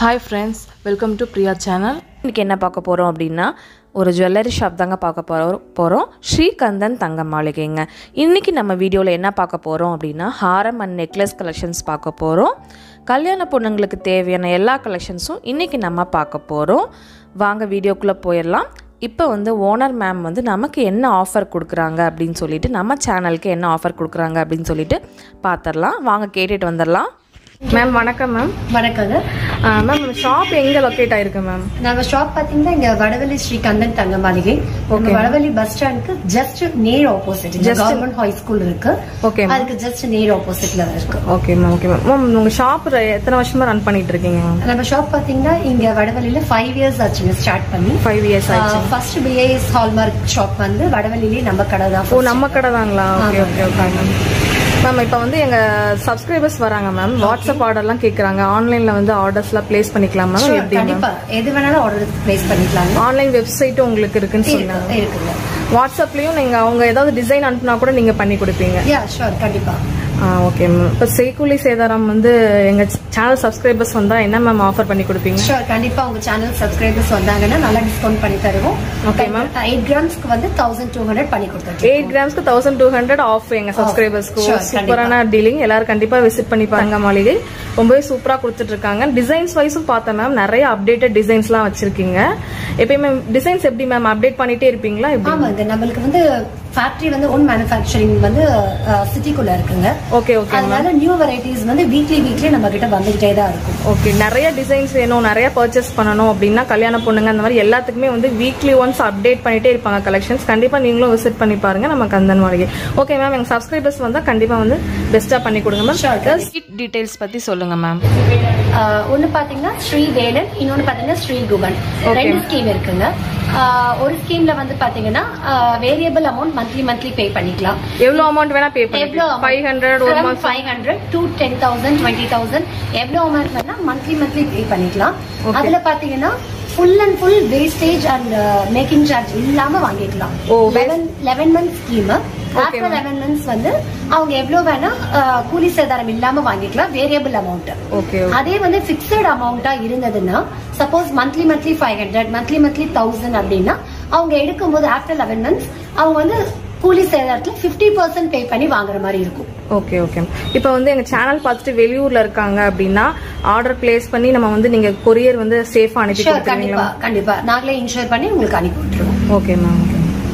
Hi friends welcome to Priya channel இன்றைக்கி என்ன பார்க்க போகிறோம் அப்படின்னா ஒரு ஜுவல்லரி ஷாப் தாங்க பார்க்க போகிறோம் போகிறோம் ஸ்ரீகந்தன் தங்க மாளிகைங்க இன்றைக்கி நம்ம வீடியோவில் என்ன பார்க்க போகிறோம் அப்படின்னா ஹாரம் அண்ட் நெக்லஸ் கலெக்ஷன்ஸ் பார்க்க போகிறோம் கல்யாண பொண்ணுங்களுக்கு தேவையான எல்லா கலெக்ஷன்ஸும் இன்றைக்கி நம்ம பார்க்க போகிறோம் வாங்க வீடியோக்குள்ளே போயிடலாம் இப்போ வந்து ஓனர் மேம் வந்து நமக்கு என்ன ஆஃபர் கொடுக்குறாங்க அப்படின்னு சொல்லிட்டு நம்ம சேனலுக்கு என்ன ஆஃபர் கொடுக்குறாங்க அப்படின்னு சொல்லிட்டு பார்த்துடலாம் வாங்க கேட்டுட்டு வந்துடலாம் மேம் வணக்கம் மேம் வணக்கங்க மேம் ஷாப் எங்கே லொக்கேட் ஆயிருக்கு மேம் நாங்க ஷாப் பாத்தீங்கன்னா இங்க வடவள்ளி ஸ்ரீ கந்தன் தங்க மாளிகை உங்க வடவள்ளி பஸ் ஸ்டாண்டுக்கு ஜஸ்ட் நேர் ஆப்போசிட் கவர்மெண்ட் ஹை ஸ்கூல் இருக்கு Okay, ma'am. அதுக்கு ஜஸ்ட் நேர் ஆப்போசிட்ல இருக்கு okay ma'am okay ma'am ma'am உங்கள் ஷாப் எத்தனை வருஷமாக ரன் பண்ணிட்டு இருக்கீங்க மேம் நம்ம ஷாப் பாத்தீங்கன்னா இங்க வடவள்ளியில ஃபைவ் இயர்ஸ் ஆச்சுங்க ஸ்டார்ட் பண்ணி ஃபைவ் இயர்ஸ் ஆச்சு ஃபர்ஸ்ட் பிஏஎஸ் ஹால்மார்க் ஷாப் வந்து வடவள்ளிலே நம்ம கடை தான் ஓ நம்ம கடை தாங்களா okay okay okay ma'am ma'am இப்போ வந்து எங்கள் சப்ஸ்கிரைபர்ஸ் வராங்க மேம் வாட்ஸ்அப் ஆர்டர்லாம் கேட்குறாங்க ஆன்லைனில் வந்து ஆர்டர்ஸ்லாம் ப்ளேஸ் பண்ணிக்கலாம் மேம் எப்படி மேம் கண்டிப்பா எது வேணாலும் ஆர்டர் பிளேஸ் பண்ணிக்கலாங்க ஆன்லைன் வெப்சைட்டும் உங்களுக்கு இருக்குன்னு சொன்னாங்க இருக்கு- இருக்குங்க வாட்ஸ்அப்லேயும் நீங்கள் அவங்க ஏதாவது டிசைன் அனுப்புனா கூட நீங்கள் பண்ணி கொடுப்பீங்க யா ஷோர் கண்டிப்பா ஆ ஓகே மேம் இப்போ செய்கூலி சேதாரம் வந்து எங்கள் சேனல் சப்ஸ்கிரைபர்ஸ் வந்தால் என்ன மேம் ஆஃபர் பண்ணி கொடுப்பீங்க ஷோர் கண்டிப்பா உங்க சேனல் சப்ஸ்கிரைபர்ஸ் வந்தாங்கன்னா நல்லா டிஸ்கவுண்ட் பண்ணி தருவோம் Okay, ma'am. எயிட் கிராம்ஸ்க்கு வந்து தௌசண்ட் டூ ஹண்ட்ரட் பண்ணி கொடுத்துருக்கோம் எயிட் கிராம்ஸ்க்கு தௌசண்ட் டூ ஹண்ட்ரட் ஆஃப் எங்க சப்ஸ்கிரைபர்ஸ்க்கு sure, சூப்பரான டீலிங் எல்லாரும் கண்டிப்பா விசிட் பண்ணி பாருங்க மாளிகை ரொம்பவே சூப்பரா கொடுத்துட்டு இருக்காங்க டிசைன்ஸ் வைஸும் பார்த்தேன் மேம் நிறைய அப்டேட்டட் டிசைன்ஸ்லாம் வச்சிருக்கீங்க எப்பயுமே டிசைன்ஸ் எப்படி மேம் அப்டேட் பண்ணிட்டே இருப்பீங்களா எப்படி ஆமாங்க நம்மளுக்கு வந்து ஃபேக்டரி வந்து ஓன் மேனுஃபேக்சரிங் வந்து சிட்டிக்குள்ள இருக்குங்க ஓகே ஓகே அதனால நியூ வெரைட்டிஸ் வந்து வீக்லி வீக்லி நம்ம கிட்ட வந்துகிட்டே தான் இருக்கும் ஓகே நிறைய டிசைன்ஸ் வேணும் நிறைய பர்ச்சேஸ் பண்ணணும் அப்படின்னா கல்யாண பொண்ணுங்க அந்த மாதிரி எல்லாத்துக்குமே வந்து வீக்லி ஒன்ஸ் அப்டேட் பண்ணிட்டே இருப்பாங்க கலெக்ஷன்ஸ் கண்டிப்பா நீங்களும் விசிட் பண்ணி பாருங்க நம்ம கந்தன் மாளிகை ஓகே மேம் எங்க சப்ஸ்கிரைபர்ஸ் வந்தா கண்டிப்பா வந்து பெஸ்டா பண்ணி கொடுங்க மேம் கிட் டீடைல்ஸ் பற்றி சொல்லுங்கள் மேம் ஆஹ் ஒண்ணு பாத்தீங்கன்னா ஸ்ரீ வேலன் இன்னொன்னு பாத்தீங்கன்னா ஸ்ரீ குகன் ரெண்டு ஸ்கீம் இருக்குங்க ஆஹ் ஒரு ஸ்கீம்ல வந்து பாத்தீங்கன்னா variable amount monthly monthly pay பண்ணிக்கலாம் எவ்வளவு அமௌண்ட் வேணா பே எவ்வளவு பண்ணிக்கலாம் ஃபைவ் ஹண்ட்ரட் ஒரு மாசம் five hundred two ten thousand twenty thousand எவ்வளவு அமௌண்ட் வேணா மந்த்லி மந்த்லி பே பண்ணிக்கலாம் அதுல பாத்தீங்கன்னா full and full wastage and making charge இல்லாம வாங்கிக்கலாம் ஓ, eleven eleven month scheme after eleven months வந்து அவங்க எவ்வளவு வேணா ஆஹ், கூலி சேதாரம் இல்லாம வாங்கிக்கலாம் வேரியபிள் அமௌண்ட் ஓகே அதே வந்து பிக்சட் அமௌண்டா இருந்ததுன்னா suppose monthly monthly five hundred monthly monthly thousand அப்படின்னா அவங்க எடுக்கும்போது ஆஃப்டர் லெவன் மந்த்ஸ் அவங்க வந்து கூலி சேதாரத்துல பிப்டி பர்சன்ட் பே பண்ணி வாங்குற மாதிரி இருக்கும் ஓகே ஓகே இப்போ வந்து எங்க சேனல் பார்த்துட்டு வெளியூர்ல இருக்காங்க அப்படின்னா ஆர்டர் பிளேஸ் பண்ணி நம்ம வந்து நீங்க கொரியர் வந்து சேஃபா அனுப்பி ஷூர் கொடுத்துருவீங்களா கண்டிப்பா கண்டிப்பா நாங்களே இன்ஷூர் பண்ணி உங்களுக்கு அனுப்பி விட்டுருவோம் ஓகே மேம்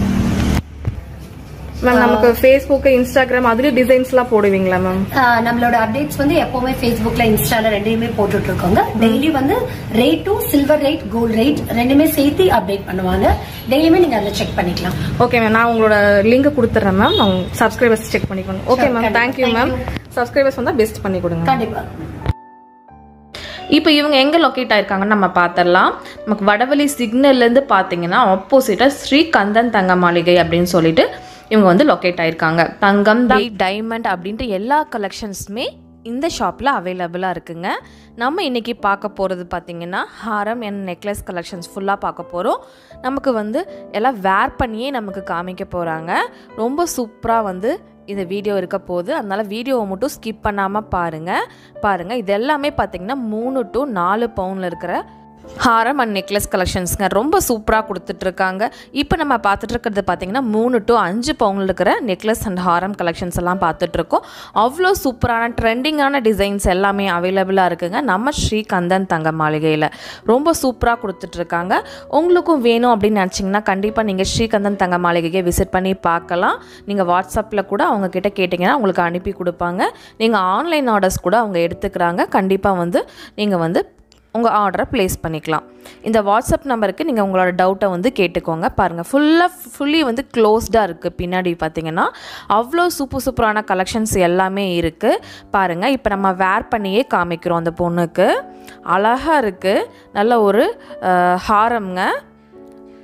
மேம் நமக்கு ஃபேஸ்புக் இன்ஸ்டாகிராம் அதுலயும் டிசைன்ஸ்லாம் போடுவீங்களா மேம் ஆஹ் நம்மளோட அப்டேட்ஸ் வந்து எப்பவுமே Facebookல இன்ஸ்டால ரெண்டையுமே போட்டுட்டு இருக்கோங்க டெய்லி வந்து ரேட்டும் சில்வர் ரேட் கோல்ட் ரேட் ரெண்டுமே சேர்த்து அப்டேட் பண்ணுவாங்க டெய்லியுமே நீங்க அதுல செக் பண்ணிக்கலாம் ஓகே மேம் நான் உங்களோட லிங்க் கொடுத்துறேன் மேம் அவங்க சப்ஸ்கிரைபர்ஸ் செக் பண்ணிக்கோங்க ஓகே Sure, மேம் கண்டிப்பா. தேங்க்யூ மேம் சப்ஸ்கிரைபர்ஸ் வந்தா பெஸ்ட் பண்ணி கொடுங்க கண்டிப்பா இப்போ இவங்க எங்கே லொக்கேட் ஆயிருக்காங்கன்னு நம்ம பார்த்துடலாம் நமக்கு வடவழி சிக்னல்லேருந்து பார்த்தீங்கன்னா ஆப்போசிட்டாக ஸ்ரீ கந்தன் தங்க மாளிகை அப்படின்னு சொல்லிட்டு இவங்க வந்து லொக்கேட் ஆயிருக்காங்க தங்கம் டைமண்ட் அப்படின்ட்டு எல்லா கலெக்ஷன்ஸுமே இந்த ஷாப்பில் அவைலபிளாக இருக்குங்க நம்ம இன்றைக்கி பார்க்க போகிறது பார்த்திங்கன்னா ஹாரம் அண்ட் நெக்லஸ் கலெக்ஷன்ஸ் ஃபுல்லாக பார்க்க போகிறோம் நமக்கு வந்து எல்லாம் வேர் பண்ணியே நமக்கு காமிக்க போகிறாங்க ரொம்ப சூப்பராக வந்து இந்த வீடியோ இருக்க போகுது அதனால வீடியோவை மட்டும் ஸ்கிப் பண்ணாமல் பாருங்கள் பாருங்கள் இது எல்லாமே பார்த்தீங்கன்னா மூணு டு நாலு பவுனில் இருக்கிற ஹாரம் அண்ட் நெக்லஸ் கலெக்ஷன்ஸ்ங்க ரொம்ப சூப்பராக கொடுத்துட்ருக்காங்க இப்போ நம்ம பார்த்துட்டு இருக்கிறது பார்த்தீங்கன்னா மூணு டு அஞ்சு பவுனில் இருக்கிற நெக்லஸ் அண்ட் ஹாரம் கலெக்ஷன்ஸ் எல்லாம் பார்த்துட்ருக்கோம் அவ்வளோ சூப்பரான ட்ரெண்டிங்கான டிசைன்ஸ் எல்லாமே அவைலபிளாக இருக்குங்க நம்ம ஸ்ரீகந்தன் தங்க மாளிகையில் ரொம்ப சூப்பராக கொடுத்துட்ருக்காங்க உங்களுக்கும் வேணும் அப்படின்னு நினச்சிங்கன்னா கண்டிப்பாக நீங்கள் ஸ்ரீகந்தன் தங்க மாளிகையை விசிட் பண்ணி பார்க்கலாம் நீங்கள் வாட்ஸ்அப்பில் கூட அவங்க கிட்ட கேட்டிங்கன்னா உங்களுக்கு அனுப்பி கொடுப்பாங்க நீங்கள் ஆன்லைன் ஆர்டர்ஸ் கூட அவங்க எடுத்துக்கிறாங்க கண்டிப்பாக வந்து நீங்கள் வந்து உங்கள் ஆர்டரை ப்ளேஸ் பண்ணிக்கலாம் இந்த வாட்ஸ்அப் நம்பருக்கு நீங்கள் உங்களோட டவுட்டை வந்து கேட்டுக்கோங்க பாருங்கள் ஃபுல்லாக ஃபுல்லி வந்து க்ளோஸ்டாக இருக்குது பின்னாடி பார்த்தீங்கன்னா அவ்வளோ சூப்பர் சூப்பரான கலெக்ஷன்ஸ் எல்லாமே இருக்குது பாருங்கள் இப்போ நம்ம வேர் பண்ணியே காமிக்கிறோம் அந்த பொண்ணுக்கு அழகாக இருக்குது நல்ல ஒரு அஹ், ஹாரம்ங்க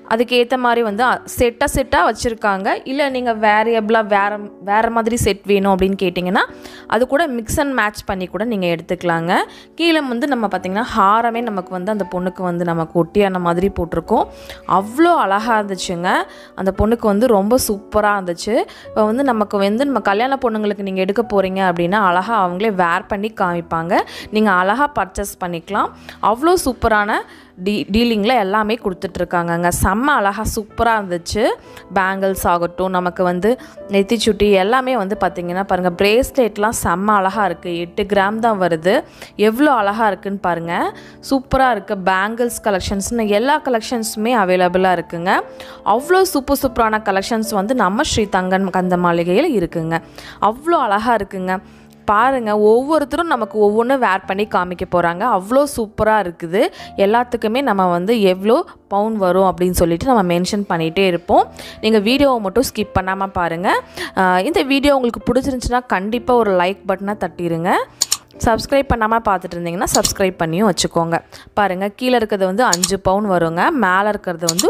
அதுக்கேற்ற மாதிரி வந்து செட்டாக செட்டாக வச்சுருக்காங்க இல்லை நீங்கள் வேரியபிளாக வேறு வேறு மாதிரி செட் வேணும் அப்படின்னு கேட்டிங்கன்னா அது கூட மிக்ஸ் அண்ட் மேட்ச் பண்ணி கூட நீங்கள் எடுத்துக்கலாங்க கீழே வந்து நம்ம பார்த்திங்கன்னா ஹாரமே நமக்கு வந்து அந்த பொண்ணுக்கு வந்து நமக்கு ஒட்டியான மாதிரி போட்டிருக்கோம் அவ்வளோ அழகாக இருந்துச்சுங்க அந்த பொண்ணுக்கு வந்து ரொம்ப சூப்பராக இருந்துச்சு இப்போ வந்து நமக்கு வந்து நம்ம கல்யாண பொண்ணுங்களுக்கு நீங்கள் எடுக்க போகிறீங்க அப்படின்னா அழகாக அவங்களே வேர் பண்ணி காமிப்பாங்க நீங்கள் அழகாக பர்ச்சேஸ் பண்ணிக்கலாம் அவ்வளோ சூப்பரான டீ டீலிங்கில் எல்லாமே கொடுத்துட்ருக்காங்கங்க செம்ம அழகாக சூப்பராக இருந்துச்சு பேங்கிள்ஸ் ஆகட்டும் நமக்கு வந்து நெத்தி சுட்டி எல்லாமே வந்து பார்த்திங்கன்னா பாருங்கள் ப்ரேஸ்லெட்லாம் செம்ம அழகாக இருக்குது எட்டு கிராம் தான் வருது எவ்வளோ அழகாக இருக்குன்னு பாருங்கள் சூப்பராக இருக்குது பேங்கிள்ஸ் கலெக்ஷன்ஸ்னு எல்லா கலெக்ஷன்ஸுமே அவைலபிளாக இருக்குங்க அவ்வளோ சூப்பர் சூப்பரான கலெக்ஷன்ஸ் வந்து நம்ம ஸ்ரீ தங்கன் கந்த மாளிகையில் இருக்குங்க அவ்வளோ அழகாக இருக்குங்க பாருங்கள் ஒவ்வொருத்தரும் நமக்கு ஒவ்வொன்றும் வேர் பண்ணி காமிக்க போகிறாங்க அவ்வளோ சூப்பராக இருக்குது எல்லாத்துக்குமே நம்ம வந்து எவ்வளோ பவுன் வரும் அப்படின்னு சொல்லிட்டு நம்ம மென்ஷன் பண்ணிகிட்டே இருப்போம் நீங்கள் வீடியோவை மட்டும் ஸ்கிப் பண்ணாமல் பாருங்கள் ஆஹ் இந்த வீடியோ உங்களுக்கு பிடிச்சிருந்துச்சுன்னா கண்டிப்பாக ஒரு லைக் பட்டனை தட்டிடுங்க சப்ஸ்கிரைப் பண்ணாமல் பார்த்துட்டு இருந்தீங்கன்னா சப்ஸ்கிரைப் பண்ணியும் வச்சுக்கோங்க பாருங்கள் கீழே இருக்கிறது வந்து அஞ்சு பவுன் வருங்க மேலே இருக்கிறது வந்து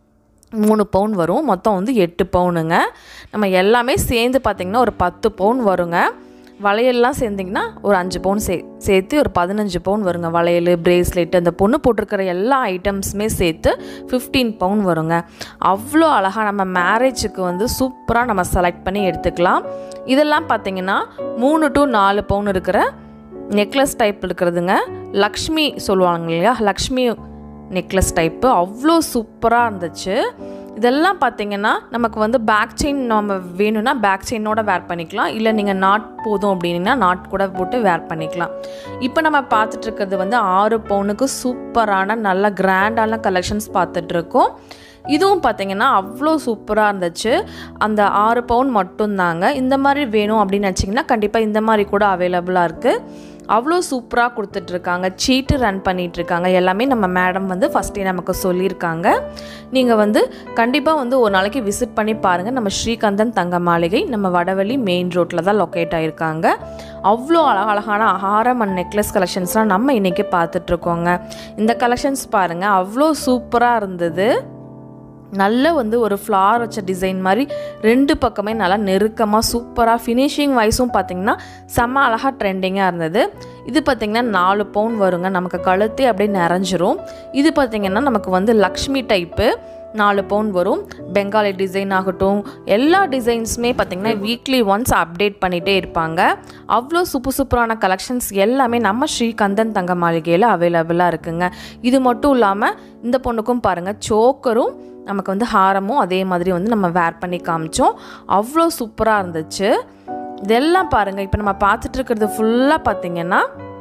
மூணு பவுன் வரும் மொத்தம் வந்து எட்டு பவுனுங்க நம்ம எல்லாமே சேர்ந்து பார்த்திங்கன்னா ஒரு பத்து பவுன் வருங்க வளையல்லாம் சேர்ந்திங்கன்னா ஒரு அஞ்சு பவுன் சே சேர்த்து ஒரு பதினஞ்சு பவுன் வருங்க வளையல் பிரேஸ்லெட் அந்த பொண்ணு போட்டிருக்கிற எல்லா ஐட்டம்ஸுமே சேர்த்து ஃபிஃப்டீன் பவுன் வருங்க அவ்வளோ அழகாக நம்ம மேரேஜுக்கு வந்து சூப்பராக நம்ம செலக்ட் பண்ணி எடுத்துக்கலாம் இதெல்லாம் பார்த்திங்கன்னா மூணு டு நாலு பவுன் இருக்கிற நெக்லஸ் டைப் இருக்கிறதுங்க லக்ஷ்மி சொல்லுவாங்க இல்லையா லக்ஷ்மி நெக்லஸ் டைப்பு அவ்வளோ சூப்பராக இருந்துச்சு இதெல்லாம் பார்த்தீங்கன்னா நமக்கு வந்து பேக் செயின் நம்ம வேணும்னா பேக் செயினோட வேர் பண்ணிக்கலாம் இல்லை நீங்கள் நாட் போதும் அப்படின்னா நாட் கூட போட்டு வேர் பண்ணிக்கலாம் இப்போ நம்ம பார்த்துட்டு இருக்கிறது வந்து ஆறு பவுனுக்கு சூப்பரான நல்ல கிராண்டான கலெக்ஷன்ஸ் பார்த்துட்ருக்கோம் இதுவும் பார்த்தீங்கன்னா அவ்வளோ சூப்பராக இருந்துச்சு அந்த ஆறு பவுன் மட்டும்தாங்க இந்த மாதிரி வேணும் அப்படின்னு நினச்சிங்கன்னா கண்டிப்பாக இந்த மாதிரி கூட அவைலபிளாக இருக்குது அவ்வளோ சூப்பராக கொடுத்துட்ருக்காங்க சீட்டு ரன் பண்ணிகிட்ருக்காங்க எல்லாமே நம்ம மேடம் வந்து ஃபஸ்ட்டே நமக்கு சொல்லியிருக்காங்க நீங்கள் வந்து கண்டிப்பாக வந்து ஒரு நாளைக்கு விசிட் பண்ணி பாருங்கள் நம்ம ஸ்ரீகந்தன் தங்க மாளிகை நம்ம வடவள்ளி மெயின் ரோட்டில் தான் லொக்கேட் ஆகிருக்காங்க அவ்வளோ அழகழகான ஹாரம் அண்ட் நெக்லஸ் கலெக்ஷன்ஸ்லாம் நம்ம இன்றைக்கி பார்த்துட்ருக்கோங்க இந்த கலெக்ஷன்ஸ் பாருங்கள் அவ்வளோ சூப்பராக இருந்தது நல்ல வந்து ஒரு ஃப்ளார் வச்ச டிசைன் மாதிரி ரெண்டு பக்கமே நல்லா நெருக்கமாக சூப்பராக ஃபினிஷிங் வைஸும் பார்த்திங்கன்னா செம்ம அழகாக ட்ரெண்டிங்காக இருந்தது இது பார்த்திங்கன்னா நாலு பவுன் வருங்க நமக்கு கழுத்தே அப்படியே நிறைஞ்சிரும் இது பார்த்திங்கன்னா நமக்கு வந்து லக்ஷ்மி டைப்பு நாலு பவுன் வரும் பெங்காலி டிசைன் ஆகட்டும் எல்லா டிசைன்ஸுமே பார்த்திங்கன்னா வீக்லி ஒன்ஸ் அப்டேட் பண்ணிகிட்டே இருப்பாங்க அவ்வளோ சூப்பர் சூப்பரான கலெக்ஷன்ஸ் எல்லாமே நம்ம ஸ்ரீகந்தன் தங்க மாளிகையில் அவைலபிளாக இருக்குங்க இது மட்டும் இல்லாமல் இந்த பொண்ணுக்கும் பாருங்கள் சோக்கரும் நமக்கு வந்து ஹாரமும் அதே மாதிரி வந்து நம்ம வேர் பண்ணி காமிச்சோம் அவ்வளோ சூப்பராக இருந்துச்சு இதெல்லாம் பாருங்கள் இப்போ நம்ம பார்த்துட்டு இருக்கிறது ஃபுல்லாக பார்த்தீங்கன்னா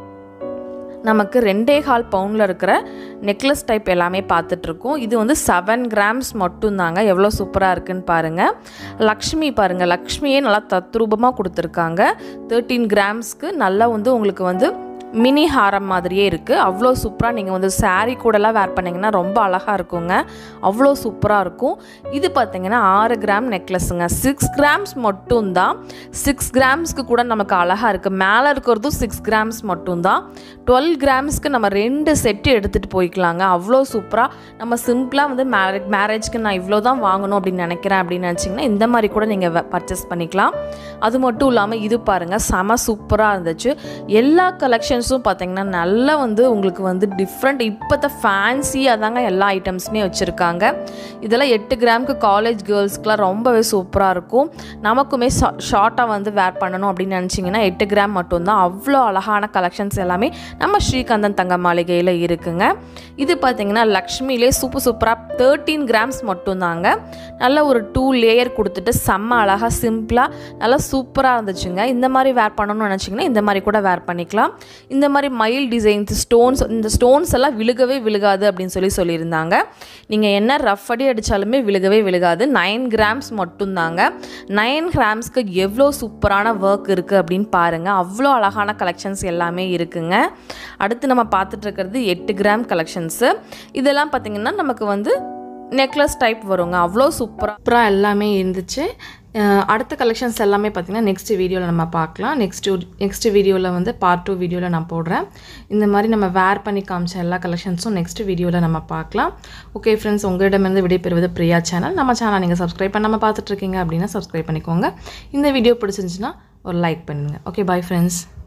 நமக்கு ரெண்டே கால் பவுண்டில் இருக்கிற நெக்லஸ் டைப் எல்லாமே பார்த்துட்ருக்கோம் இது வந்து செவன் கிராம்ஸ் மட்டும்தாங்க எவ்வளோ சூப்பராக இருக்குன்னு பாருங்கள் லக்ஷ்மி பாருங்கள் லக்ஷ்மியே நல்லா தத்ரூபமாக கொடுத்துருக்காங்க தேர்ட்டீன் கிராம்ஸ்க்கு நல்லா வந்து உங்களுக்கு வந்து மினி ஹாரம் மாதிரியே இருக்குது அவ்வளோ சூப்பராக நீங்கள் வந்து saree கூடலாம் வேர் பண்ணிங்கன்னா ரொம்ப அழகாக இருக்குங்க அவ்வளோ சூப்பராக இருக்கும் இது பார்த்தீங்கன்னா ஆறு கிராம் நெக்லஸுங்க சிக்ஸ் கிராம்ஸ் மட்டும்தான் சிக்ஸ் கிராம்ஸ்க்கு கூட நமக்கு அழகாக இருக்குது மேலே இருக்கிறதும் சிக்ஸ் கிராம்ஸ் மட்டும்தான் டுவெல் கிராம்ஸ்க்கு நம்ம ரெண்டு செட்டு எடுத்துகிட்டு போய்க்கலாங்க அவ்வளோ சூப்பராக நம்ம சிம்பிளாக வந்து மேரேஜ் மேரேஜ்க்கு நான் இவ்வளோ தான் வாங்கணும் அப்படின்னு நினைக்கிறேன் அப்படின்னு நினச்சிங்கன்னா இந்த மாதிரி கூட நீங்கள் பர்ச்சேஸ் பண்ணிக்கலாம் அது மட்டும் இல்லாமல் இது பாருங்கள் செம சூப்பராக இருந்துச்சு எல்லா கலெக்ஷன்ஸும் பார்த்தீங்கன்னா நல்லா வந்து உங்களுக்கு வந்து டிஃப்ரெண்ட் இப்போத்த ஃபேன்சியாக தாங்க எல்லா ஐட்டம்ஸுமே வச்சுருக்காங்க இதெல்லாம் எட்டு கிராமுக்கு காலேஜ் கேர்ள்ஸ்க்குலாம் ரொம்பவே சூப்பராக இருக்கும் நமக்குமே ஷார்ட்டாக வந்து வேர் பண்ணணும் அப்படின்னு நினச்சிங்கன்னா எட்டு கிராம் மட்டும்தான் அவ்வளோ அழகான கலெக்ஷன்ஸ் எல்லாமே நம்ம ஸ்ரீகந்தன் தங்க மாளிகையில் இருக்குங்க இது பார்த்தீங்கன்னா லக்ஷ்மிலே சூப்பர் சூப்பராக தேர்ட்டீன் கிராம்ஸ் மட்டும்தாங்க நல்ல ஒரு டூ லேயர் கொடுத்துட்டு செம்ம அழகாக சிம்பிளாக நல்லா சூப்பராக இருந்துச்சுங்க இந்த மாதிரி வேர் பண்ணணும்னு நினச்சிங்கன்னா இந்த மாதிரி கூட வேர் பண்ணிக்கலாம் இந்த மாதிரி மயில் டிசைன்ஸ் ஸ்டோன்ஸ் இந்த ஸ்டோன்ஸ் எல்லாம் விழுகவே விழுகாது அப்படின்னு சொல்லி சொல்லியிருந்தாங்க நீங்கள் என்ன ரஃப் அடி அடித்தாலுமே விழுகவே விழுகாது நைன் கிராம்ஸ் மட்டும்தாங்க நைன் கிராம்ஸ்க்கு எவ்வளோ சூப்பரான ஒர்க் இருக்குது அப்படின்னு பாருங்கள் அவ்வளோ அழகான கலெக்ஷன்ஸ் எல்லாமே இருக்குங்க அடுத்து நம்ம பார்த்துட்டு இருக்கிறது எட்டு கிராம் கலெக்ஷன்ஸு இதெல்லாம் பார்த்திங்கன்னா நமக்கு வந்து நெக்லஸ் டைப் வருங்க அவ்வளோ சூப்பராக சூப்பராக எல்லாமே இருந்துச்சு அஹ் அடுத்த கலெக்ஷன்ஸ் எல்லாமே பார்த்திங்கன்னா நெக்ஸ்ட் வீடியோவில் நம்ம பார்க்கலாம் நெக்ஸ்ட் நெக்ஸ்ட் வீடியோவில் வந்து பார்ட் டூ வீடியோவில் நான் போடுறேன் இந்த மாதிரி நம்ம வேர் பண்ணி காமிச்ச எல்லா கலெக்ஷன்ஸும் நெக்ஸ்ட் வீடியோவில் நம்ம பார்க்கலாம் ஓகே ஃப்ரெண்ட்ஸ் உங்களிடமிருந்து விடைபெறுவது பிரியா சேனல் நம்ம சேனல் நீங்கள் சப்ஸ்கிரைப் பண்ணாமல் பார்த்துட்ருக்கீங்க அப்படின்னா சப்ஸ்கிரைப் பண்ணிக்கோங்க இந்த வீடியோ பிடிச்சிருந்துச்சுன்னா ஒரு லைக் பண்ணுங்கள் ஓகே பை ஃப்ரெண்ட்ஸ்